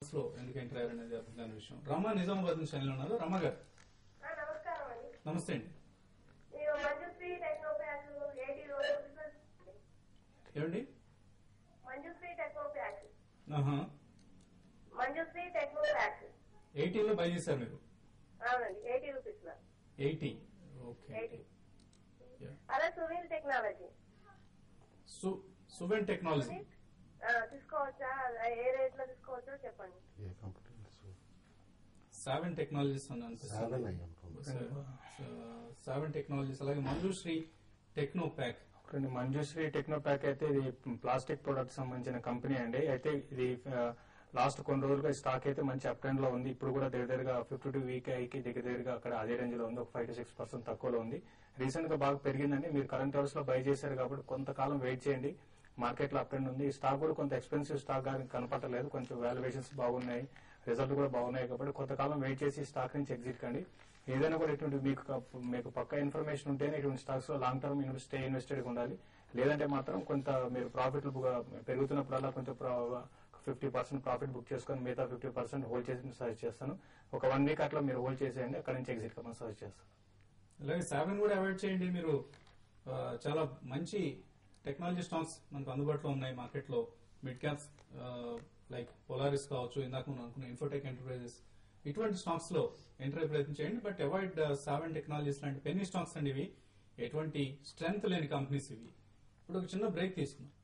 లో ఎందుకు ఎంటర్ అయ్యారు అనేది అర్థం కాని విషయం రమ నిజామాబాద్ నుంచి లైన్లో ఉన్నారు రమ గారు ఆ, నమస్కారం అండి నమస్తే అండి నేను మంజుశ్రీ టెక్నోప్యాక్ ఎయిటీ రోజు ఏమండి మంజుశ్రీ టెక్నోప్యాక్ ఆహా మంజుశ్రీ టెక్నోప్యాక్ ఎయిటీలో బై చేశారు మీరు అవునండి ఎయిటీ రూపీస్ లో ఎయిటీ ఓకే ఎయిటీ అదే సునీల్ టెక్నాలజీ సువెన్ టెక్నాలజీ ఆ, తీసుకోవచ్చా ఏ రేట్ లో తీసుకోవచ్చో చెప్పండి ఏ కంపెనీ సెవెన్ టెక్నాలజీస్ అని సెవెన్ అనిపిస్తుంది అయ్యి ఉంటుంది సెవెన్ టెక్నాలజీస్ అలాగే మంజుశ్రీ టెక్నో ప్యాక్ రెండు మంజుశ్రీ టెక్నోప్యాక్ అయితే ఇది ప్లాస్టిక్ ప్రొడక్ట్ సంబంధించిన కంపెనీ అండి అయితే ఇది లాస్ట్ కొన్ని రోజులుగా ఈ స్టాక్ అయితే మంచి అప్ ట్రెండ్ లో ఉంది ఇప్పుడు కూడా దగ్గర దగ్గరగా ఫిఫ్టీ టూ వీక్ అయ్యి దగ్గర దగ్గరగా అక్కడ అదే రేంజ్ లో ఉంది ఒక ఫైవ్ టు సిక్స్ పర్సెంట్ తక్కువలో ఉంది రీసెంట్ గా బాగా పెరిగిందండి మీరు కరెంట్ అవర్స్ లో బై చేశారు కాబట్టి కొంతకాలం వెయిట్ చేయండి మార్కెట్ లో అప్ ట్రెండ్ ఉంది ఈ స్టాక్ కూడా కొంత ఎక్స్పెన్సివ్ స్టాక్ గా కనపడలేదు కొంచెం వాల్యుయేషన్స్ బాగున్నాయి రిజల్ట్ కూడా బాగున్నాయి కాబట్టి కొంతకాలం వెయిట్ చేసి ఈ స్టాక్ నుంచి ఎగ్జిట్ కండి ఏదైనా కూడా ఇటువంటి మీకు క- మీకు పక్క ఇన్ఫర్మేషన్ ఉంటేనే ఇటువంటి స్టాక్స్ లో లాంగ్ టర్మ్ స్టే ఇన్వెస్టెడ్ ఉండాలి లేదంటే మాత్రం కొంత మీరు ప్రాఫిట్ పెరుగుతున్నప్పుడల్లా కొంచెం ఫిఫ్టీ పర్సెంట్ ప్రాఫిట్ బుక్ చేసుకొని మిగతా ఫిఫ్టీ పర్సెంట్ హోల్డ్ చేసి సజెస్ట్ చేస్తాను ఒక వన్ వీక్ అట్లా మీరు హోల్డ్ చేసేయండి అక్కడ నుంచి ఎగ్జిట్ కమ్మని సజెస్ట్ చేస్తాను అలాగే సెవెన్ కూడా అవాయిడ్ చేయండి మీరు ఆ, చాలా మంచి టెక్నాలజీ స్టాక్స్ మనకు అందుబాటులో ఉన్నాయి మార్కెట్ లో మిడ్ క్యాప్స్ లైక్ పొలారిస్ కావచ్చు ఇందాక మనం అనుకున్న ఇన్ఫోటెక్ ఎంటర్ప్రైజెస్ ఇటువంటి స్టాక్స్ లో ఎంటర్ అయ్యే ప్రయత్నం చేయండి బట్ అవాయిడ్ సెవెన్ టెక్నాలజీస్ లాంటి పెన్నీ స్టాక్స్ అండి ఇవి ఎటువంటి స్ట్రెంగ్త్ లేని కంపెనీస్ ఇవి ఇప్పుడు ఒక చిన్న బ్రేక్ తీసుకున్నాం